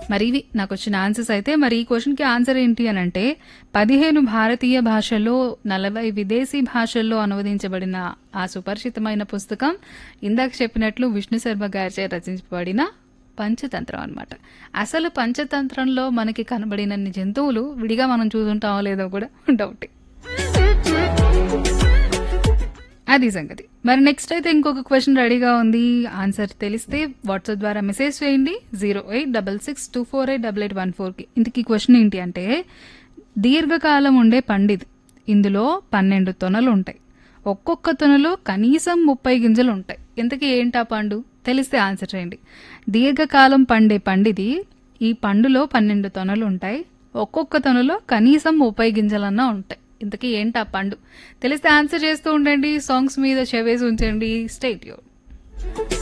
మరి ఇవి నాకు వచ్చిన ఆన్సర్స్ అయితే మరి ఈ క్వశ్చన్కి ఆన్సర్ ఏంటి అని అంటే పదిహేను భారతీయ భాషల్లో నలభై విదేశీ భాషల్లో అనువదించబడిన ఆ సుపరిచితమైన పుస్తకం ఇందాక చెప్పినట్లు విష్ణు శర్మ గారిచే రచించబడిన పంచతంత్రం అన్నమాట అసలు పంచతంత్రంలో మనకి కనబడినన్ని జంతువులు విడిగా మనం చూసుంటామో లేదో కూడా డౌటే అది సంగతి మరి నెక్స్ట్ అయితే ఇంకొక క్వశ్చన్ రెడీగా ఉంది ఆన్సర్ తెలిస్తే వాట్సాప్ ద్వారా మెసేజ్ చేయండి zero eight double six two four eight double eight one ఫోర్కి ఇంతకీ క్వశ్చన్ ఏంటి అంటే దీర్ఘకాలం ఉండే పండిది ఇందులో పన్నెండు తొనలు ఉంటాయి ఒక్కొక్క తొనలో కనీసం ముప్పై గింజలు ఉంటాయి ఇంతకీ ఏంటా పండు తెలిస్తే ఆన్సర్ చేయండి దీర్ఘకాలం పండే పండిది ఈ పండులో పన్నెండు తొనలు ఉంటాయి ఒక్కొక్క తొనలో కనీసం ముప్పై గింజలన్నా ఉంటాయి ఇంతకీ ఏంటా పండు తెలిస్తే ఆన్సర్ చేస్తూ ఉండండి సాంగ్స్ మీద చెవేసి ఉంచండి స్టేట్ యూర్